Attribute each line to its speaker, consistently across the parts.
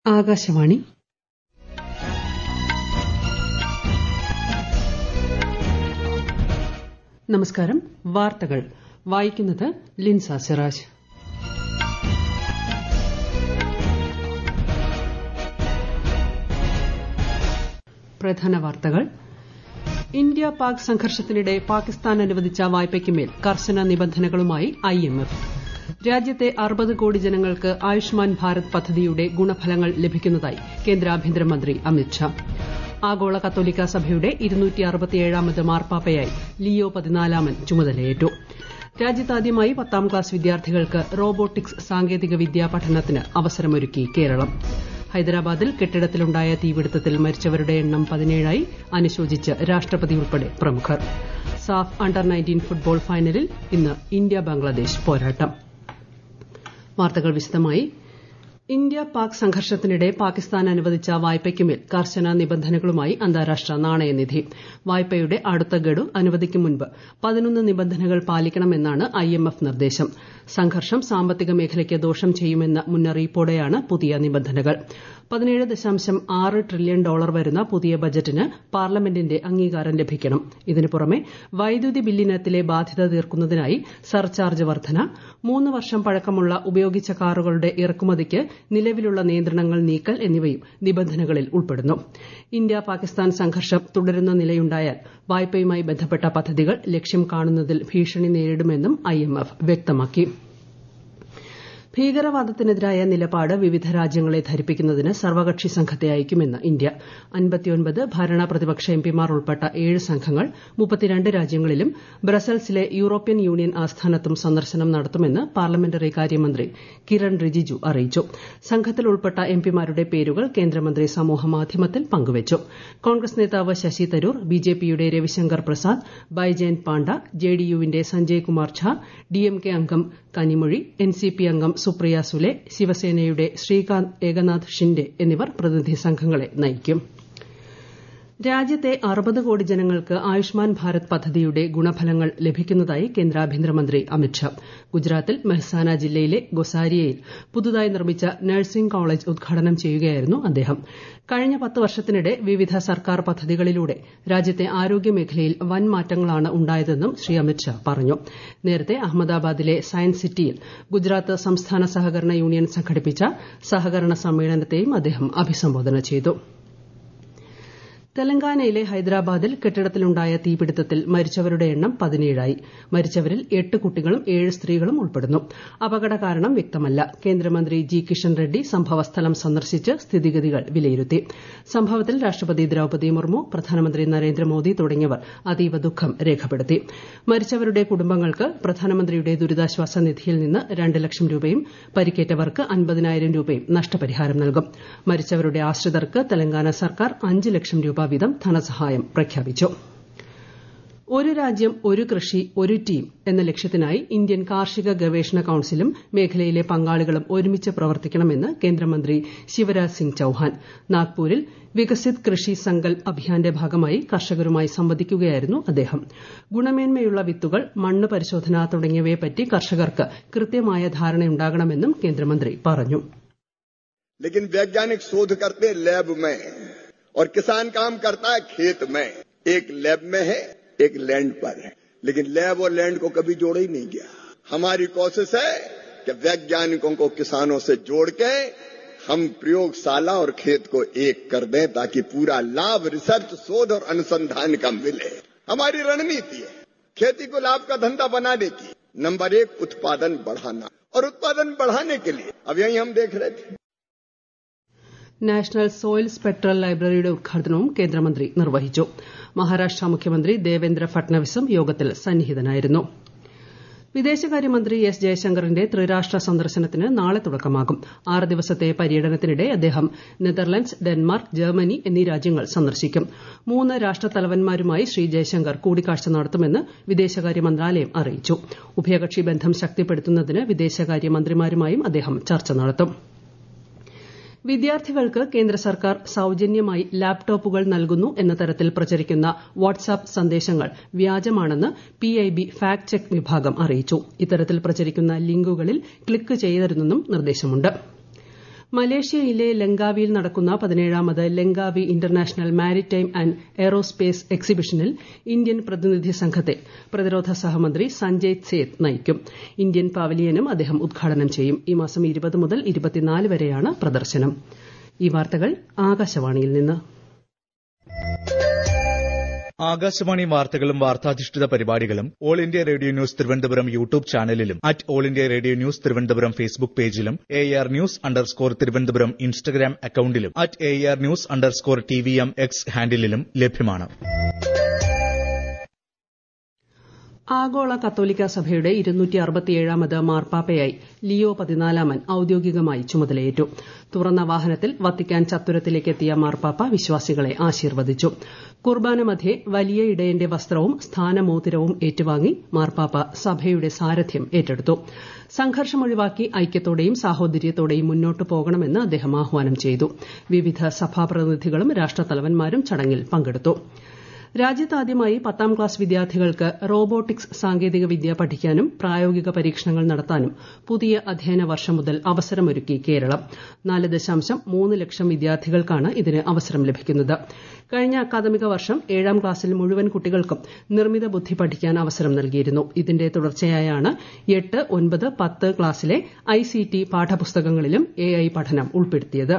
Speaker 1: ആകാശവാണി നമസ്കാരം വാർത്തകൾ വായിക്കുന്നത് ലിൻസ സിറാജ് പ്രധാന വാർത്തകൾ ഇന്ത്യ പാക് സംഘർഷത്തിനിടെ പാകിസ്ഥാൻ അനുവദിച്ച വായ്പയ്ക്കുമേൽ കർശന നിബന്ധനകളുമായി ഐഎംഎഫ് രാജ്യത്തെ അറുപത് കോടി ജനങ്ങൾക്ക് ആയുഷ്മാൻ ഭാരത് പദ്ധതിയുടെ ഗുണഫലങ്ങൾ ലഭിക്കുന്നതായി കേന്ദ്ര ആഭ്യന്തരമന്ത്രി അമിത്ഷാ ആഗോള കത്തോലിക്ക സഭയുടെ ഇരുന്നൂറ്റിയറുപത്തിയേഴാമത് മാർപ്പാപ്പയായി ലിയോ പതിനാലാമൻ ചുമതലയേറ്റു രാജ്യത്താദ്യമായി പത്താം ക്ലാസ് വിദ്യാർത്ഥികൾക്ക് റോബോട്ടിക്സ് സാങ്കേതിക വിദ്യാ പഠനത്തിന് അവസരമൊരുക്കി കേരളം ഹൈദരാബാദിൽ കെട്ടിടത്തിലുണ്ടായ തീപിടുത്തത്തിൽ മരിച്ചവരുടെ എണ്ണം പതിനേഴായി അനുശോചിച്ച് രാഷ്ട്രപതി ഉൾപ്പെടെ പ്രമുഖർ സാഫ് അണ്ടർ നയൻറ്റീൻ ഫുട്ബോൾ ഫൈനലിൽ ഇന്ന് ഇന്ത്യ ബംഗ്ലാദേശ് പോരാട്ടം വാർത്തകൾ വിശദമായി ഇന്ത്യ പാക് സംഘർഷത്തിനിടെ പാകിസ്ഥാൻ അനുവദിച്ച വായ്പയ്ക്കുമേൽ കർശന നിബന്ധനകളുമായി അന്താരാഷ്ട്ര നാണയനിധി വായ്പയുടെ അടുത്ത ഗഡു അനുവദിക്കും മുൻപ് പതിനൊന്ന് നിബന്ധനകൾ പാലിക്കണമെന്നാണ് ഐഎംഎഫ് നിർദ്ദേശം സംഘർഷം സാമ്പത്തിക മേഖലയ്ക്ക് ദോഷം ചെയ്യുമെന്ന മുന്നറിയിപ്പോടെയാണ് പുതിയ നിബന്ധനകൾ പതിനേഴ് ദശാംശം ആറ് ട്രില്യൺ ഡോളർ വരുന്ന പുതിയ ബജറ്റിന് പാർലമെന്റിന്റെ അംഗീകാരം ലഭിക്കണം ഇതിനു പുറമെ വൈദ്യുതി ബില്ലിനത്തിലെ ബാധ്യത തീർക്കുന്നതിനായി സർചാർജ് വർധന മൂന്ന് വർഷം പഴക്കമുള്ള ഉപയോഗിച്ച കാറുകളുടെ ഇറക്കുമതിക്ക് നിലവിലുള്ള നിയന്ത്രണങ്ങൾ നീക്കൽ എന്നിവയും നിബന്ധനകളിൽ ഉൾപ്പെടുന്നു ഇന്ത്യ പാകിസ്ഥാൻ സംഘർഷം തുടരുന്ന നിലയുണ്ടായാൽ വായ്പയുമായി ബന്ധപ്പെട്ട പദ്ധതികൾ ലക്ഷ്യം കാണുന്നതിൽ ഭീഷണി നേരിടുമെന്നും ഐഎംഎഫ് വ്യക്തമാക്കി ഭീകരവാദത്തിനെതിരായ നിലപാട് വിവിധ രാജ്യങ്ങളെ ധരിപ്പിക്കുന്നതിന് സർവകക്ഷി സംഘത്തെ അയക്കുമെന്ന് ഇന്ത്യ അൻപത്തിയൊൻപത് ഭരണ പ്രതിപക്ഷ എംപിമാർ ഉൾപ്പെട്ട ഏഴ് സംഘങ്ങൾ മുപ്പത്തിരണ്ട് രാജ്യങ്ങളിലും ബ്രസൽസിലെ യൂറോപ്യൻ യൂണിയൻ ആസ്ഥാനത്തും സന്ദർശനം നടത്തുമെന്ന് പാർലമെന്ററി കാര്യമന്ത്രി കിരൺ റിജിജു അറിയിച്ചു സംഘത്തിൽ ഉൾപ്പെട്ട എംപിമാരുടെ പേരുകൾ കേന്ദ്രമന്ത്രി സമൂഹമാധ്യമത്തിൽ പങ്കുവച്ചു കോൺഗ്രസ് നേതാവ് ശശി തരൂർ ബിജെപിയുടെ രവിശങ്കർ പ്രസാദ് ബൈജയന്ത് പാണ്ഡ ജെഡിയുവിന്റെ സഞ്ജയ് കുമാർ ഝാ ഡിഎംകെ അംഗം കനിമൊഴി എൻസിപി അംഗം സുപ്രിയ സുലെ ശിവസേനയുടെ ശ്രീകാന്ത് ഏകനാഥ് ഷിൻഡെ എന്നിവർ പ്രതിനിധി സംഘങ്ങളെ നയിക്കും രാജ്യത്തെ അറുപത് കോടി ജനങ്ങൾക്ക് ആയുഷ്മാൻ ഭാരത് പദ്ധതിയുടെ ഗുണഫലങ്ങൾ ലഭിക്കുന്നതായി കേന്ദ്ര ആഭ്യന്തരമന്ത്രി അമിത്ഷാ ഗുജറാത്തിൽ മെഹ്സാന ജില്ലയിലെ ഗൊസാരിയയിൽ പുതുതായി നിർമ്മിച്ച നഴ്സിംഗ് കോളേജ് ഉദ്ഘാടനം ചെയ്യുകയായിരുന്നു അദ്ദേഹം കഴിഞ്ഞ പത്ത് വർഷത്തിനിടെ വിവിധ സർക്കാർ പദ്ധതികളിലൂടെ രാജ്യത്തെ ആരോഗ്യമേഖലയിൽ വൻ മാറ്റങ്ങളാണ് ഉണ്ടായതെന്നും ശ്രീ അമിത്ഷാ പറഞ്ഞു നേരത്തെ അഹമ്മദാബാദിലെ സയൻസ് സിറ്റിയിൽ ഗുജറാത്ത് സംസ്ഥാന സഹകരണ യൂണിയൻ സംഘടിപ്പിച്ച സഹകരണ സമ്മേളനത്തെയും അദ്ദേഹം അഭിസംബോധന ചെയ്തു തെലങ്കാനയിലെ ഹൈദരാബാദിൽ കെട്ടിടത്തിലുണ്ടായ തീപിടുത്തത്തിൽ മരിച്ചവരുടെ എണ്ണം പതിനേഴായി മരിച്ചവരിൽ എട്ട് കുട്ടികളും ഏഴ് സ്ത്രീകളും ഉൾപ്പെടുന്നു അപകട കാരണം വ്യക്തമല്ല കേന്ദ്രമന്ത്രി ജി കിഷൻ റെഡ്ഡി സംഭവസ്ഥലം സന്ദർശിച്ച് സ്ഥിതിഗതികൾ വിലയിരുത്തി സംഭവത്തിൽ രാഷ്ട്രപതി ദ്രൌപദി മുർമു പ്രധാനമന്ത്രി നരേന്ദ്രമോദി തുടങ്ങിയവർ അതീവ ദുഃഖം രേഖപ്പെടുത്തി മരിച്ചവരുടെ കുടുംബങ്ങൾക്ക് പ്രധാനമന്ത്രിയുടെ ദുരിതാശ്വാസ നിധിയിൽ നിന്ന് രണ്ട് ലക്ഷം രൂപയും പരിക്കേറ്റവർക്ക് അൻപതിനായിരം രൂപയും നഷ്ടപരിഹാരം നൽകും മരിച്ചവരുടെ ആശ്രിതർക്ക് തെലങ്കാന സർക്കാർ അഞ്ച് ലക്ഷം രൂപ വീതം ധനസഹായം പ്രഖ്യാപിച്ചു ഒരു രാജ്യം ഒരു കൃഷി ഒരു ടീം എന്ന ലക്ഷ്യത്തിനായി ഇന്ത്യൻ കാർഷിക ഗവേഷണ കൌൺസിലും മേഖലയിലെ പങ്കാളികളും ഒരുമിച്ച് പ്രവർത്തിക്കണമെന്ന് കേന്ദ്രമന്ത്രി ശിവരാജ് സിംഗ് ചൌഹാൻ നാഗ്പൂരിൽ വികസിത് കൃഷി സങ്കൽപ് അഭിയാന്റെ ഭാഗമായി കർഷകരുമായി സംവദിക്കുകയായിരുന്നു അദ്ദേഹം ഗുണമേന്മയുള്ള വിത്തുകൾ മണ്ണ് പരിശോധന തുടങ്ങിയവയെപ്പറ്റി കർഷകർക്ക് കൃത്യമായ ധാരണയുണ്ടാകണമെന്നും കേന്ദ്രമന്ത്രി പറഞ്ഞു
Speaker 2: लेकिन वैज्ञानिक शोध करते लैब में और किसान काम करता है खेत में एक लैब में है एक लैंड पर है लेकिन लैब और लैंड को कभी जोड़ा ही नहीं गया हमारी कोशिश है कि वैज्ञानिकों को किसानों से जोड़ के हम प्रयोगशाला और खेत को एक कर दें ताकि पूरा लाभ रिसर्च शोध और अनुसंधान का मिले हमारी रणनीति है खेती को लाभ का धंधा बनाने की नंबर एक उत्पादन बढ़ाना और उत्पादन बढ़ाने के लिए अब यही हम देख रहे थे
Speaker 1: നാഷണൽ സോയിൽ സ്പെക്ട്രൽ ലൈബ്രറിയുടെ ഉദ്ഘാടനവും കേന്ദ്രമന്ത്രി നിർവഹിച്ചു മഹാരാഷ്ട്ര മുഖ്യമന്ത്രി ദേവേന്ദ്ര ഫട്നവിസും യോഗത്തിൽ സന്നിഹിതനായിരുന്നു വിദേശകാര്യമന്ത്രി എസ് ജയശങ്കറിന്റെ ത്രിരാഷ്ട്ര സന്ദർശനത്തിന് നാളെ തുടക്കമാകും ആറ് ദിവസത്തെ പര്യടനത്തിനിടെ അദ്ദേഹം നെതർലൻഡ്സ് ഡെൻമാർക്ക് ജർമ്മനി എന്നീ രാജ്യങ്ങൾ സന്ദർശിക്കും മൂന്ന് രാഷ്ട്രത്തലവന്മാരുമായി ശ്രീ ജയശങ്കർ കൂടിക്കാഴ്ച നടത്തുമെന്ന് വിദേശകാര്യ മന്ത്രാലയം അറിയിച്ചു ഉഭയകക്ഷി ബന്ധം ശക്തിപ്പെടുത്തുന്നതിന് വിദേശകാര്യമന്ത്രിമാരുമായും അദ്ദേഹം ചർച്ച നടത്തും വിദ്യാർത്ഥികൾക്ക് കേന്ദ്ര സർക്കാർ സൌജന്യമായി ലാപ്ടോപ്പുകൾ നൽകുന്നു എന്ന തരത്തിൽ പ്രചരിക്കുന്ന വാട്സ്ആപ്പ് സന്ദേശങ്ങൾ വ്യാജമാണെന്ന് പിഐബി ഫാക്ട് ചെക്ക് വിഭാഗം അറിയിച്ചു ഇത്തരത്തിൽ പ്രചരിക്കുന്ന ലിങ്കുകളിൽ ക്ലിക്ക് ചെയ്യരുതെന്നും നിർദ്ദേശമുണ്ട് മലേഷ്യയിലെ ലങ്കാവിയിൽ നടക്കുന്ന പതിനേഴാമത് Langkawi international maritime and aerospace എക്സിബിഷനിൽ ഇന്ത്യൻ പ്രതിനിധി സംഘത്തെ പ്രതിരോധ സഹമന്ത്രി സഞ്ജയ് സേത്ത് നയിക്കും ഇന്ത്യൻ പവലിയനും അദ്ദേഹം ഉദ്ഘാടനം ചെയ്യും ഈ മാസം ഇരുപത് മുതൽ ഇരുപത്തിനാല് വരെയാണ് പ്രദർശനം ഈ വാർത്തകൾ ആകാശവാണിയിൽ നിന്ന്
Speaker 3: ആകാശവാണി വാർത്തകളും വാർത്താധിഷ്ഠിത പരിപാടികളും All India Radio news Thiruvananthapuram YouTube ചാനലിലും at All India Radio news Thiruvananthapuram Facebook പേജിലും A R news underscore Thiruvananthapuram Instagram അക്കൌണ്ടിലും at A R news underscore T V M X ഹാൻഡിലും ലഭ്യമാണ്
Speaker 1: ആഗോള കത്തോലിക്ക സഭയുടെ ഇരുന്നൂറ്റി അറുപത്തിയേഴാമത് മാർപ്പാപ്പയായി ലിയോ പതിനാലാമൻ ഔദ്യോഗികമായി ചുമതലയേറ്റു തുറന്ന വാഹനത്തിൽ വത്തിക്കാൻ ചത്തുരത്തിലേക്ക് എത്തിയ മാർപ്പാപ്പ വിശ്വാസികളെ ആശീർവദിച്ചു കുർബാന മധ്യേ വലിയ ഇടയന്റെ വസ്ത്രവും സ്ഥാനമോതിരവും ഏറ്റുവാങ്ങി മാർപ്പാപ്പ സഭയുടെ സാരഥ്യം ഏറ്റെടുത്തു സംഘർഷം ഒഴിവാക്കി ഐക്യത്തോടെയും സാഹോദര്യത്തോടെയും മുന്നോട്ടു പോകണമെന്ന് അദ്ദേഹം ആഹ്വാനം ചെയ്തു വിവിധ സഭാപ്രതിനിധികളും രാഷ്ട്രത്തലവന്മാരും ചടങ്ങിൽ പങ്കെടുത്തു രാജ്യത്താദ്യമായി പത്താം ക്ലാസ് വിദ്യാർത്ഥികൾക്ക് റോബോട്ടിക്സ് സാങ്കേതിക വിദ്യ പഠിക്കാനും പ്രായോഗിക പരീക്ഷണങ്ങൾ നടത്താനും പുതിയ അധ്യയന വർഷം മുതൽ അവസരമൊരുക്കി കേരളം നാല് ദശാംശം മൂന്ന് ലക്ഷം വിദ്യാർത്ഥികൾക്കാണ് ഇതിന് അവസരം ലഭിക്കുന്നത് കഴിഞ്ഞ അക്കാദമിക വർഷം ഏഴാം ക്ലാസ്സിൽ മുഴുവൻ കുട്ടികൾക്കും നിർമ്മിത ബുദ്ധി പഠിക്കാൻ അവസരം നൽകിയിരുന്നു ഇതിന്റെ തുടർച്ചയായാണ് എട്ട് ഒൻപത് പത്ത് ക്ലാസ്സിലെ ഐസിടി പാഠപുസ്തകങ്ങളിലും എഐ പഠനം ഉൾപ്പെടുത്തിയത്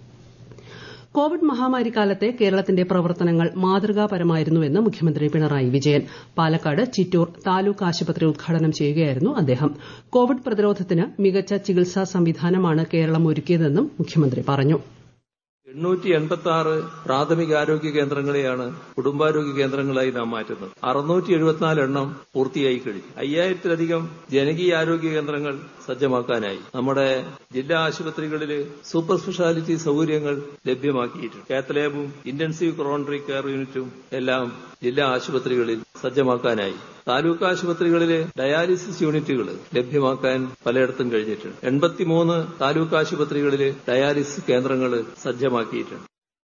Speaker 1: കോവിഡ് മഹാമാരി കാലത്തെ കേരളത്തിന്റെ പ്രവർത്തനങ്ങൾ മാതൃകാപരമായിരുന്നുവെന്ന് മുഖ്യമന്ത്രി പിണറായി വിജയൻ പാലക്കാട് ചിറ്റൂർ താലൂക്ക് ആശുപത്രി ഉദ്ഘാടനം ചെയ്യുകയായിരുന്നു അദ്ദേഹം കോവിഡ് പ്രതിരോധത്തിന് മികച്ച ചികിത്സാ സംവിധാനമാണ് കേരളം ഒരുക്കിയതെന്നും മുഖ്യമന്ത്രി പറഞ്ഞു
Speaker 4: എണ്ണൂറ്റി എൺപത്തി ആറ് പ്രാഥമികാരോഗ്യ കേന്ദ്രങ്ങളെയാണ് കുടുംബാരോഗ്യ കേന്ദ്രങ്ങളായി നാം മാറ്റുന്നത് അറുന്നൂറ്റി എഴുപത്തിനാല് എണ്ണം പൂർത്തിയായി കഴിഞ്ഞു അയ്യായിരത്തിലധികം ജനകീയ ആരോഗ്യ കേന്ദ്രങ്ങൾ സജ്ജമാക്കാനായി നമ്മുടെ ജില്ലാ ആശുപത്രികളിൽ സൂപ്പർ സ്പെഷ്യാലിറ്റി സൗകര്യങ്ങൾ ലഭ്യമാക്കിയിട്ടുണ്ട് കാത്ത് ലാബും ഇന്റൻസീവ് കൊറോണറി കെയർ യൂണിറ്റും എല്ലാം ജില്ലാ ആശുപത്രികളിൽ സജ്ജമാക്കാനായി താലൂക്ക് ആശുപത്രികളിലെ ഡയാലിസിസ് യൂണിറ്റുകൾ ലഭ്യമാക്കാൻ പലയിടത്തും കഴിഞ്ഞിട്ടുണ്ട് എൺപത്തിമൂന്ന് താലൂക്ക് ആശുപത്രികളിൽ ഡയാലിസിസ് കേന്ദ്രങ്ങൾ സജ്ജമാക്കിയിട്ടുണ്ട്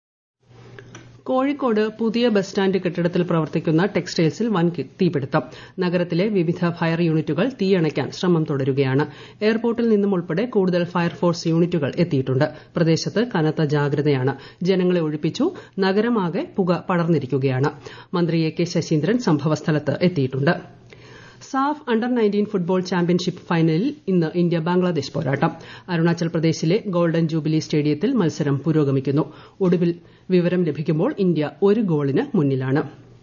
Speaker 1: കോഴിക്കോട് പുതിയ ബസ് സ്റ്റാൻഡ് കെട്ടിടത്തിൽ പ്രവർത്തിക്കുന്ന ടെക്സ്റ്റൈൽസിൽ വൻ തീപിടുത്തം നഗരത്തിലെ വിവിധ ഫയർ യൂണിറ്റുകൾ തീയണയ്ക്കാൻ ശ്രമം തുടരുകയാണ് എയർപോർട്ടിൽ നിന്നും ഉൾപ്പെടെ കൂടുതൽ ഫയർഫോഴ്സ് യൂണിറ്റുകൾ എത്തിയിട്ടുണ്ട് പ്രദേശത്ത് കനത്ത ജാഗ്രതയാണ് ജനങ്ങളെ ഒഴിപ്പിച്ചു നഗരമാകെ പുക പടർന്നിരിക്കുകയാണ് മന്ത്രി എ കെ ശശീന്ദ്രൻ സംഭവസ്ഥലത്ത് എത്തിയിട്ടുണ്ട് SAFF under nineteen football championship ഫൈനലിൽ ഇന്ന് ഇന്ത്യ ബംഗ്ലാദേശ് പോരാട്ടം അരുണാചൽ പ്രദേശിലെ ഗോൾഡൻ ജൂബിലി സ്റ്റേഡിയത്തിൽ മത്സരം പുരോഗമിക്കുന്നു ഒടുവിൽ വിവരം ലഭിക്കുമ്പോൾ ഇന്ത്യ ഒരു ഗോളിന് മുന്നിലാണ്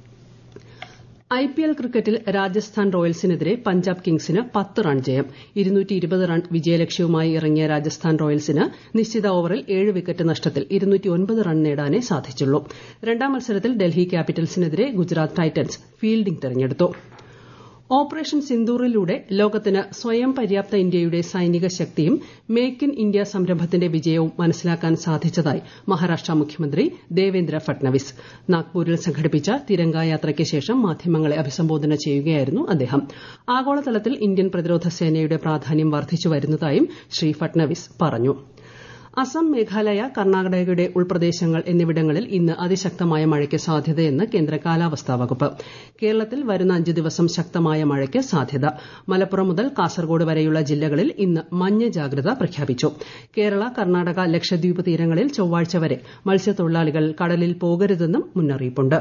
Speaker 1: ഐപിഎൽ ക്രിക്കറ്റിൽ രാജസ്ഥാൻ റോയൽസിനെതിരെ പഞ്ചാബ് കിങ്സിന് പത്ത് റൺ ജയം റൺ വിജയലക്ഷ്യവുമായി ഇറങ്ങിയ രാജസ്ഥാൻ റോയൽസിന് നിശ്ചിത ഓവറിൽ ഏഴ് വിക്കറ്റ് നഷ്ടത്തിൽ റൺ നേടാനേ സാധിച്ചുള്ളൂ രണ്ടാം മത്സരത്തിൽ ഡൽഹി ക്യാപിറ്റൽസിനെതിരെ ഗുജറാത്ത് ടൈറ്റൻസ് ഫീൽഡിംഗ് തെരഞ്ഞെടുത്തു ഓപ്പറേഷൻ സിന്ദൂറിലൂടെ ലോകത്തിന് സ്വയം പര്യാപ്ത ഇന്ത്യയുടെ സൈനിക ശക്തിയും മേക്ക് ഇൻ ഇന്ത്യ സംരംഭത്തിന്റെ വിജയവും മനസ്സിലാക്കാൻ സാധിച്ചതായി മഹാരാഷ്ട്ര മുഖ്യമന്ത്രി ദേവേന്ദ്ര ഫട്നവിസ് നാഗ്പൂരിൽ സംഘടിപ്പിച്ച തിരങ്ക യാത്രയ്ക്ക് ശേഷം മാധ്യമങ്ങളെ അഭിസംബോധന ചെയ്യുകയായിരുന്നു അദ്ദേഹം ആഗോളതലത്തിൽ ഇന്ത്യൻ പ്രതിരോധ സേനയുടെ പ്രാധാന്യം വർദ്ധിച്ചു വരുന്നതായും ശ്രീ ഫട്നവിസ് പറഞ്ഞു അസം മേഘാലയ കർണാടകയുടെ ഉൾപ്രദേശങ്ങൾ എന്നിവിടങ്ങളിൽ ഇന്ന് അതിശക്തമായ മഴയ്ക്ക് സാധ്യതയെന്ന് കേന്ദ്ര കാലാവസ്ഥാ വകുപ്പ് കേരളത്തിൽ വരുന്ന അഞ്ച് ദിവസം ശക്തമായ മഴയ്ക്ക് സാധ്യത മലപ്പുറം മുതൽ കാസർഗോഡ് വരെയുള്ള ജില്ലകളിൽ ഇന്ന് മഞ്ഞ ജാഗ്രത പ്രഖ്യാപിച്ചു കേരള കർണാടക ലക്ഷദ്വീപ് തീരങ്ങളിൽ ചൊവ്വാഴ്ച വരെ മത്സ്യത്തൊഴിലാളികൾ കടലിൽ പോകരുതെന്നും മുന്നറിയിപ്പുണ്ട്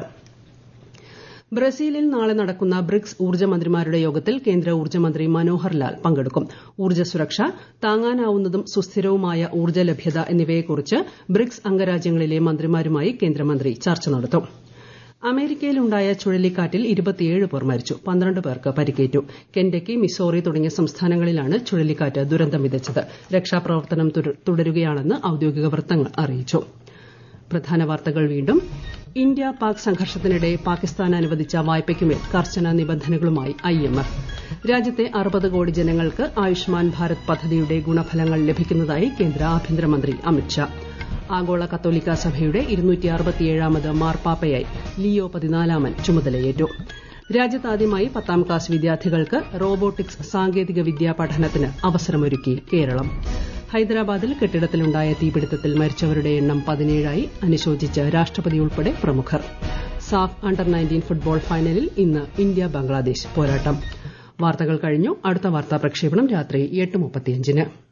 Speaker 1: ബ്രസീലിൽ നാളെ നടക്കുന്ന ബ്രിക്സ് ഊർജ്ജമന്ത്രിമാരുടെ യോഗത്തിൽ കേന്ദ്ര ഊർജ്ജമന്ത്രി മനോഹർ ലാൽ പങ്കെടുക്കും ഊർജ്ജ സുരക്ഷ താങ്ങാനാവുന്നതും സുസ്ഥിരവുമായ ഊർജ്ജ ലഭ്യത എന്നിവയെക്കുറിച്ച് ബ്രിക്സ് അംഗരാജ്യങ്ങളിലെ മന്ത്രിമാരുമായി കേന്ദ്രമന്ത്രി ചർച്ച നടത്തും അമേരിക്കയിലുണ്ടായ ചുഴലിക്കാറ്റിൽ ഇരുപത്തിയേഴ് പേർ മരിച്ചു പന്ത്രണ്ട് പേർക്ക് പരിക്കേറ്റു കെൻഡക്കി മിസോറി തുടങ്ങിയ സംസ്ഥാനങ്ങളിലാണ് ചുഴലിക്കാറ്റ് ദുരന്തം വിതച്ചത് രക്ഷാപ്രവർത്തനം തുടരുകയാണെന്ന് ഔദ്യോഗിക വൃത്തങ്ങൾ അറിയിച്ചു പ്രധാന വാർത്തകൾ വീണ്ടും ഇന്ത്യ പാക് സംഘർഷത്തിനിടെ പാകിസ്ഥാൻ അനുവദിച്ച വായ്പയ്ക്കുമേൽ കർശന നിബന്ധനകളുമായി ഐഎംഎഫ് രാജ്യത്തെ അറുപത് കോടി ജനങ്ങൾക്ക് ആയുഷ്മാൻ ഭാരത് പദ്ധതിയുടെ ഗുണഫലങ്ങൾ ലഭിക്കുന്നതായി കേന്ദ്ര ആഭ്യന്തരമന്ത്രി അമിത്ഷാ ആഗോള കത്തോലിക്ക സഭയുടെ ഇരുന്നൂറ്റി അറുപത്തിയേഴാമത് മാർപ്പാപ്പയായി ലിയോ പതിനാലാമൻ ചുമതലയേറ്റു രാജ്യത്താദ്യമായി പത്താം ക്ലാസ് വിദ്യാർത്ഥികൾക്ക് റോബോട്ടിക്സ് സാങ്കേതിക വിദ്യാ പഠനത്തിന് അവസരമൊരുക്കി കേരളം ഹൈദരാബാദിൽ കെട്ടിടത്തിലുണ്ടായ തീപിടുത്തത്തിൽ മരിച്ചവരുടെ എണ്ണം പതിനേഴായി അനുശോചിച്ച് രാഷ്ട്രപതി ഉൾപ്പെടെ പ്രമുഖർ സാഫ് അണ്ടർ നയൻറ്റീൻ ഫുട്ബോൾ ഫൈനലിൽ ഇന്ന് ഇന്ത്യ ബംഗ്ലാദേശ് പോരാട്ടം വാർത്തകൾ കഴിഞ്ഞു അടുത്ത വാർത്താ പ്രക്ഷേപണം രാത്രി എട്ട് മുപ്പത്തിയഞ്ചിന്